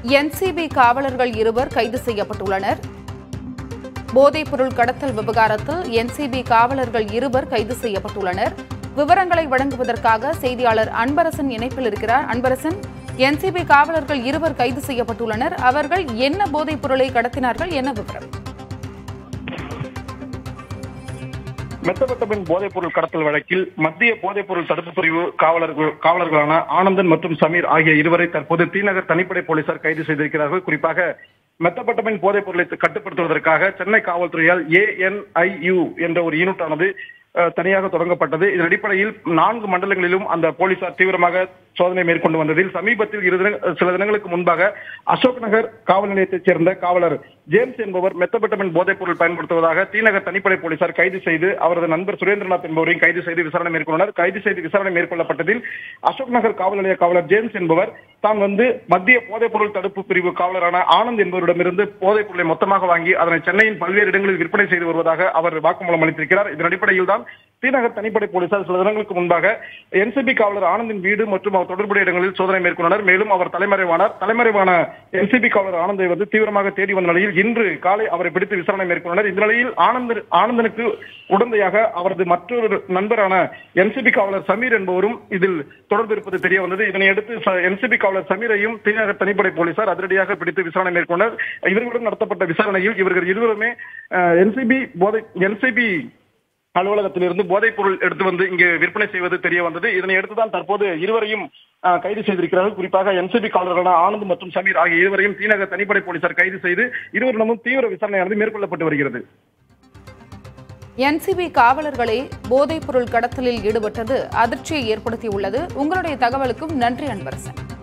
NCP காவலர்கள் இருவர் கைது செய்யப்பட்டுள்ளனர் போதைப்பொருள் கடத்தல் விவகாரத்தில் என்சிபி காவலர்கள் இருவர் கைது செய்யப்பட்டுள்ளனர் விவரங்களை வழங்குவதற்காக செய்தியாளர் அன்பரசன் இணைப்பில் இருக்கிறார் அன்பரசன் என்சிபி காவலர்கள் இருவர் கைது செய்யப்பட்டுள்ளனர் அவர்கள் என்ன போதைப் பொருளை கடத்தினார்கள் என்ன விவரம் மெத்தபெட்டபின் போதைப் பொருள் கடத்தல் வழக்கில் மத்திய போதைப் பொருள் தடுப்பு பிரிவு காவலர்கள் காவலர்களான ஆனந்தன் மற்றும் சமீர் ஆகிய இருவரை தற்போது தீநகர் தனிப்படை போலீசார் கைது செய்திருக்கிறார்கள் குறிப்பாக மெத்தபெட்டபின் போதைப் பொருளை கட்டுப்படுத்துவதற்காக சென்னை காவல்துறையால் ஏஎன்ஐயு என்ற ஒரு யூனிட் ஆனது அஹ், தனியாக தொடங்கப்பட்டது இதன் அடிப்படையில் நான்கு மண்டலங்களிலும் அந்த போலீசார் தீவிரமாக சோதனை மேற்கொண்டு வந்ததில் சமீபத்தில் இரு தின- சில தினங்களுக்கு முன்பாக அசோக் நகர் காவல் நிலையத்தைச் சேர்ந்த காவலர் ஜேம்ஸ் என்பவர் மெத்தபெட்டமின் போதைப் பொருள் பயன்படுத்துவதாக தீநகர் தனிப்படை போலீசார் கைது செய்து அவரது நண்பர் சுரேந்திரநாத் என்பவரையும் கைது செய்து விசாரணை மேற்கொண்டனர் கைது செய்து விசாரணை மேற்கொள்ளப்பட்டதில் அசோக் நகர் காவல் நிலைய காவலர் ஜேம்ஸ் என்பவர் தான் வந்து மத்திய போதைப் பொருள் தடுப்பு பிரிவு காவலரான ஆனந்த் என்பவரிடமிருந்து போதைப் பொருளை மொத்தமாக வாங்கி அதனை சென்னையின் பல்வேறு இடங்களில் விற்பனை செய்து வருவதாக அவர் வாக்குமூலம் அளித்திருக்கிறார் இதன் அடிப்படையில் தான் ஸ்ரீநகர் தனிப்படை போலீசார் சில தினங்களுக்கு முன்பாக என்சிபி காவலர் ஆனந்தின் வீடு மற்றும் அவர் தொடர்புடைய இடங்களில் சோதனை மேற்கொண்டனர் மேலும் அவர் தலைமறைவானார் தலைமறைவான என்சிபி காவலர் ஆனந்தை வந்து தீவிரமாக தேடி வந்த நிலையில் இன்று காலை அவரை பிடித்து விசாரணை மேற்கொண்டனர் இந்த நிலையில் ஆனந்த் ஆனந்தனுக்கு உடந்தையாக அவரது மற்றொரு நண்பரான என்சிபி காவலர் சமீர் என்பவரும் இதில் தொடர்பு இருப்பது தெரிய வந்தது இதனையடுத்து என்சிபி காவலர் சமீரையும் தீநகர் தனிப்படை போலீசார் அதிரடியாக பிடித்து விசாரணை மேற்கொண்டனர் இவர்களுடன் நடத்தப்பட்ட விசாரணையில் இவர்கள் இருவருமே என்சிபி போதை என்சிபி அலுவலகத்திலிருந்து போதைப் பொருள் எடுத்து வந்து இங்கு விற்பனை செய்வது தெரிய வந்தது இதனை அடுத்துதான் தற்போது இருவரையும் அஹ், கைது செய்திருக்கிறார்கள் குறிப்பாக என்சிபி காவலர்களான ஆனந்த் மற்றும் சமீர் ஆகிய இருவரையும் தீநகர் தனிப்படை போலீசார் கைது செய்து இருவரிடமும் தீவிர விசாரணையானது மேற்கொள்ளப்பட்டு வருகிறது என்சிபி காவலர்களே போதைப் பொருள் கடத்தலில் ஈடுபட்டது அதிர்ச்சியை ஏற்படுத்தியுள்ளது உங்களுடைய தகவலுக்கும் நன்றி அன்பரசன்